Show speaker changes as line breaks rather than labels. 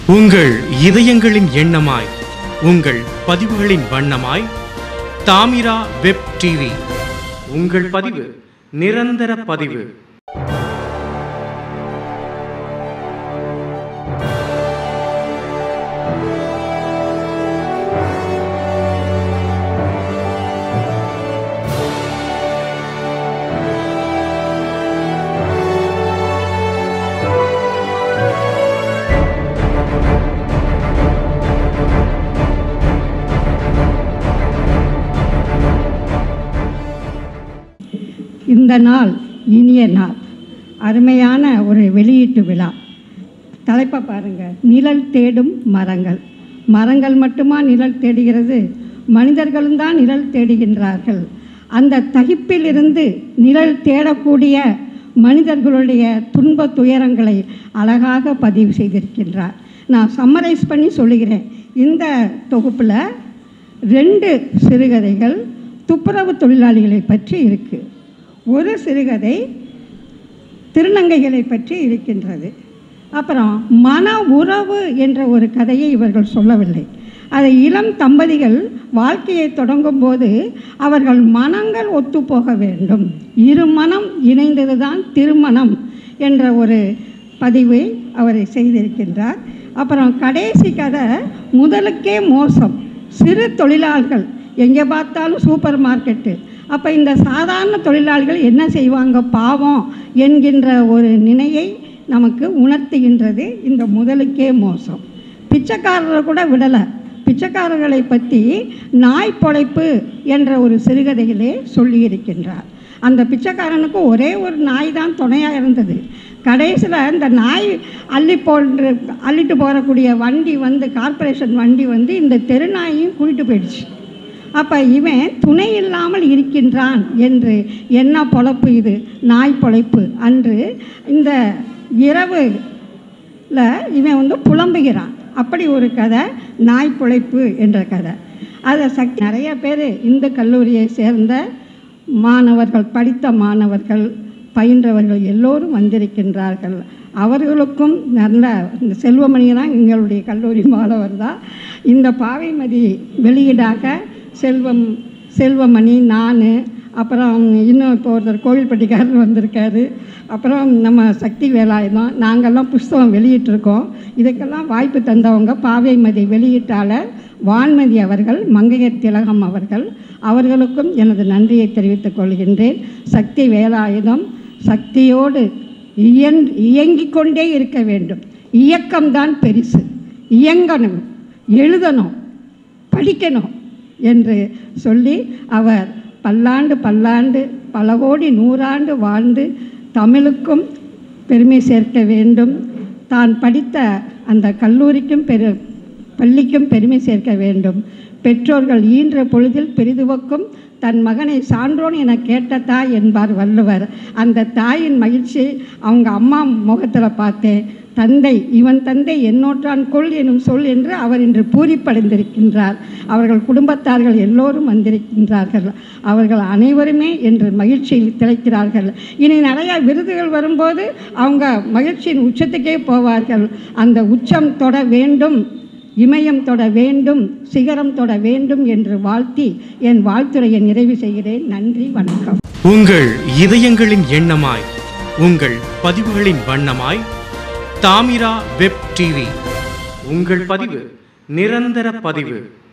உங்கள் இதயங்களின் எண்ணமாய் உங்கள் பதிவுகளின் வண்ணமாய் தாமிரா வெப் டிவி உங்கள் பதிவு நிரந்தர பதிவு
இந்த நாள் இனிய நாள் அருமையான ஒரு வெளியீட்டு விழா தலைப்பை பாருங்க நிழல் தேடும் மரங்கள் மரங்கள் மட்டுமா நிழல் தேடுகிறது மனிதர்களும் தான் நிழல் தேடுகின்றார்கள் அந்த தகிப்பிலிருந்து நிழல் தேடக்கூடிய மனிதர்களுடைய துன்ப துயரங்களை அழகாக பதிவு செய்திருக்கின்றார் நான் சம்மரைஸ் பண்ணி சொல்லுகிறேன் இந்த தொகுப்பில் ரெண்டு சிறுகதைகள் துப்புரவு தொழிலாளிகளை பற்றி இருக்குது ஒரு சிறுகதை திருநங்கைகளை பற்றி இருக்கின்றது அப்புறம் மன உறவு என்ற ஒரு கதையை இவர்கள் சொல்லவில்லை அதை இளம் தம்பதிகள் வாழ்க்கையை தொடங்கும் போது அவர்கள் மனங்கள் ஒத்துப்போக வேண்டும் இரு மனம் இணைந்தது தான் திருமணம் என்ற ஒரு பதிவை அவர் செய்திருக்கின்றார் அப்புறம் கடைசி கதை முதலுக்கே மோசம் சிறு தொழிலாளர்கள் எங்கே பார்த்தாலும் சூப்பர் மார்க்கெட்டு அப்போ இந்த சாதாரண தொழிலாளிகள் என்ன செய்வாங்க பாவம் என்கின்ற ஒரு நினையை நமக்கு உணர்த்துகின்றது இந்த முதலுக்கே மோசம் பிச்சைக்காரரை கூட விடலை பிச்சைக்காரர்களை பற்றி நாய் பொழைப்பு என்ற ஒரு சிறுகதையிலே சொல்லியிருக்கின்றார் அந்த பிச்சைக்காரனுக்கு ஒரே ஒரு நாய் தான் துணையாக இருந்தது கடைசியில் இந்த நாய் அள்ளி போன்று அள்ளிட்டு போகக்கூடிய வண்டி வந்து கார்ப்பரேஷன் வண்டி வந்து இந்த தெருநாயையும் கூட்டிட்டு போயிடுச்சு அப்போ இவன் துணை இல்லாமல் இருக்கின்றான் என்று என்ன பொழப்பு இது நாய் பொழைப்பு அன்று இந்த இரவுல இவன் வந்து புலம்புகிறான் அப்படி ஒரு கதை நாய் பொழைப்பு என்ற கதை அதை சக்தி நிறைய பேர் இந்த கல்லூரியை சேர்ந்த மாணவர்கள் படித்த மாணவர்கள் பயின்றவர்கள் எல்லோரும் வந்திருக்கின்றார்கள் அவர்களுக்கும் நல்ல இந்த செல்வமணி தான் எங்களுடைய கல்லூரி மாணவர் தான் இந்த பாவைமதி வெளியீடாக செல்வம் செல்வமணி நான் அப்புறம் இன்னும் இப்போ ஒருத்தர் கோவில்பட்டிக்காரர் வந்திருக்காரு அப்புறம் நம்ம சக்தி வேலாயுதம் நாங்கள்லாம் புஸ்தகம் வெளியிட்டிருக்கோம் இதுக்கெல்லாம் வாய்ப்பு தந்தவங்க பாவைமதி வெளியீட்டாளர் வான்மதி அவர்கள் மங்கையர் திலகம் அவர்கள் அவர்களுக்கும் எனது நன்றியை தெரிவித்துக் கொள்கின்றேன் சக்தி வேலாயுதம் சக்தியோடு இயன் இயங்கிக் கொண்டே இருக்க வேண்டும் இயக்கம்தான் பெருசு இயங்கணும் எழுதணும் படிக்கணும் என்று சொல்லி அவர் பல்லாண்டு பல்லாண்டு பல கோடி நூறாண்டு வாழ்ந்து தமிழுக்கும் பெருமை சேர்க்க வேண்டும் தான் படித்த அந்த கல்லூரிக்கும் பெரு பள்ளிக்கும் பெருமை சேர்க்க வேண்டும் பெற்றோர்கள் ஈன்ற பொழுதில் பெரிதுவக்கும் தன் மகனை சான்றோன் என கேட்ட தாய் என்பார் வள்ளுவர் அந்த தாயின் மகிழ்ச்சி அவங்க அம்மா முகத்தில் பார்த்தேன் தந்தை இவன் தந்தை என்னோற்றான் கொள் எனும் சொல் என்று அவர் இன்று பூரிப்படைந்திருக்கின்றார் அவர்கள் குடும்பத்தார்கள் எல்லோரும் வந்திருக்கின்றார்கள் அவர்கள் அனைவருமே என்று மகிழ்ச்சியில் திளைக்கிறார்கள் இனி நிறைய விருதுகள் வரும்போது அவங்க மகிழ்ச்சியின் உச்சத்துக்கே போவார்கள் அந்த உச்சம் தொட வேண்டும் இமயம் தொட வேண்டும் சிகரம் தொட வேண்டும் என்று வாழ்த்தி என் வாழ்த்துறையை நிறைவு செய்கிறேன் நன்றி வணக்கம்
உங்கள் இதயங்களின் எண்ணமாய் உங்கள் பதிவுகளின் வண்ணமாய் தாமிரா வெப் டிவி உங்கள் பதிவு நிரந்தர பதிவு